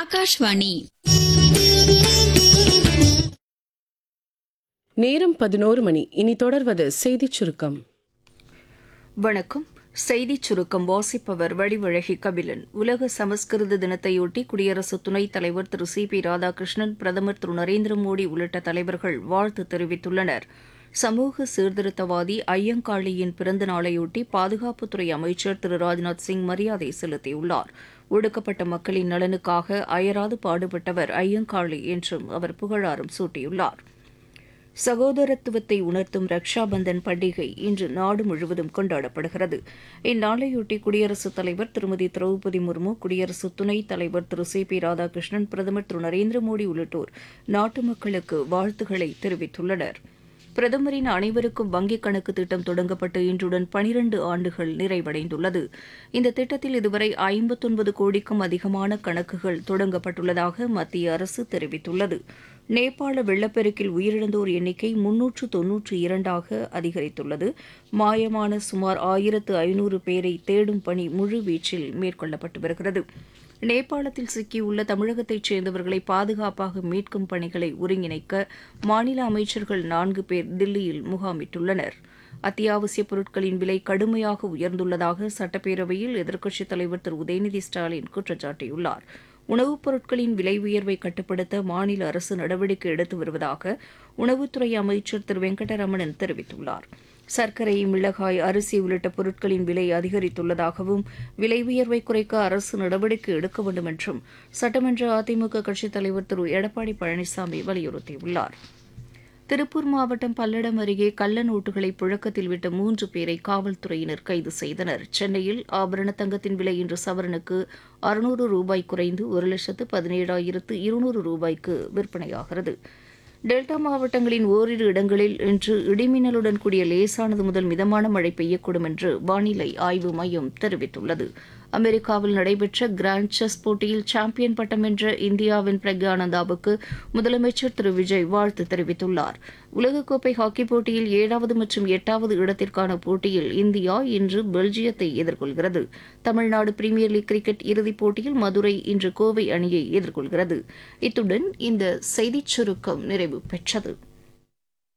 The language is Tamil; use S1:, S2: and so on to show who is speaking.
S1: ஆகாஷ்வாணி
S2: நேரம் பதினோரு மணி இனி தொடர்வது செய்திச் சுருக்கம்
S3: வணக்கம் செய்திச் சுருக்கம் வாசிப்பவர் வடிவழகி கபிலன் உலக சமஸ்கிருத தினத்தையொட்டி குடியரசு துணைத் தலைவர் திரு சி பி ராதாகிருஷ்ணன் பிரதமர் திரு நரேந்திர மோடி உள்ளிட்ட தலைவர்கள் வாழ்த்து தெரிவித்துள்ளனர் சமூக சீர்திருத்தவாதி ஐயங்காளியின் பிறந்த நாளையொட்டி பாதுகாப்புத்துறை அமைச்சர் திரு ராஜ்நாத் சிங் மரியாதை செலுத்தியுள்ளார் ஒடுக்கப்பட்ட மக்களின் நலனுக்காக அயராது பாடுபட்டவர் ஐயங்காளி என்றும் அவர் புகழாரம் சூட்டியுள்ளார் சகோதரத்துவத்தை உணர்த்தும் ரக்ஷா பந்தன் பண்டிகை இன்று நாடு முழுவதும் கொண்டாடப்படுகிறது இந்நாளையொட்டி குடியரசுத் தலைவர் திருமதி திரௌபதி முர்மு குடியரசு துணைத் தலைவர் திரு சி பி ராதாகிருஷ்ணன் பிரதமர் திரு நரேந்திர மோடி உள்ளிட்டோர் நாட்டு மக்களுக்கு வாழ்த்துக்களை தெரிவித்துள்ளனர் பிரதமரின் அனைவருக்கும் வங்கிக் கணக்கு திட்டம் தொடங்கப்பட்டு இன்றுடன் பனிரண்டு ஆண்டுகள் நிறைவடைந்துள்ளது இந்த திட்டத்தில் இதுவரை ஐம்பத்தொன்பது கோடிக்கும் அதிகமான கணக்குகள் தொடங்கப்பட்டுள்ளதாக மத்திய அரசு தெரிவித்துள்ளது நேபாள வெள்ளப்பெருக்கில் உயிரிழந்தோர் எண்ணிக்கை முன்னூற்று தொன்னூற்று இரண்டாக அதிகரித்துள்ளது மாயமான சுமார் ஆயிரத்து ஐநூறு பேரை தேடும் பணி முழுவீச்சில் மேற்கொள்ளப்பட்டு வருகிறது நேபாளத்தில் சிக்கியுள்ள தமிழகத்தைச் சேர்ந்தவர்களை பாதுகாப்பாக மீட்கும் பணிகளை ஒருங்கிணைக்க மாநில அமைச்சர்கள் நான்கு பேர் தில்லியில் முகாமிட்டுள்ளனர் அத்தியாவசிய பொருட்களின் விலை கடுமையாக உயர்ந்துள்ளதாக சட்டப்பேரவையில் எதிர்க்கட்சித் தலைவர் திரு உதயநிதி ஸ்டாலின் குற்றம் சாட்டியுள்ளார் உணவுப் பொருட்களின் விலை உயர்வை கட்டுப்படுத்த மாநில அரசு நடவடிக்கை எடுத்து வருவதாக உணவுத்துறை அமைச்சர் திரு வெங்கடரமணன் தெரிவித்துள்ளார் சர்க்கரை மிளகாய் அரிசி உள்ளிட்ட பொருட்களின் விலை அதிகரித்துள்ளதாகவும் விலை உயர்வை குறைக்க அரசு நடவடிக்கை எடுக்க வேண்டும் என்றும் சட்டமன்ற அதிமுக கட்சித் தலைவர் திரு எடப்பாடி பழனிசாமி வலியுறுத்தியுள்ளார் திருப்பூர் மாவட்டம் பல்லடம் அருகே கள்ள நோட்டுகளை புழக்கத்தில் விட்ட மூன்று பேரை காவல்துறையினர் கைது செய்தனர் சென்னையில் ஆபரண தங்கத்தின் விலை இன்று சவரனுக்கு அறுநூறு ரூபாய் குறைந்து ஒரு லட்சத்து பதினேழாயிரத்து இருநூறு ரூபாய்க்கு விற்பனையாகிறது டெல்டா மாவட்டங்களின் ஓரிரு இடங்களில் இன்று இடிமின்னலுடன் கூடிய லேசானது முதல் மிதமான மழை பெய்யக்கூடும் என்று வானிலை ஆய்வு மையம் தெரிவித்துள்ளது அமெரிக்காவில் நடைபெற்ற கிராண்ட் செஸ் போட்டியில் சாம்பியன் பட்டம் வென்ற இந்தியாவின் பிரக்யானந்தாவுக்கு முதலமைச்சர் திரு விஜய் வாழ்த்து தெரிவித்துள்ளார் உலகக்கோப்பை ஹாக்கி போட்டியில் ஏழாவது மற்றும் எட்டாவது இடத்திற்கான போட்டியில் இந்தியா இன்று பெல்ஜியத்தை எதிர்கொள்கிறது தமிழ்நாடு பிரீமியர் லீக் கிரிக்கெட் இறுதிப் போட்டியில் மதுரை இன்று கோவை அணியை எதிர்கொள்கிறது இத்துடன் இந்த செய்திச் சுருக்கம் நிறைவு பெற்றது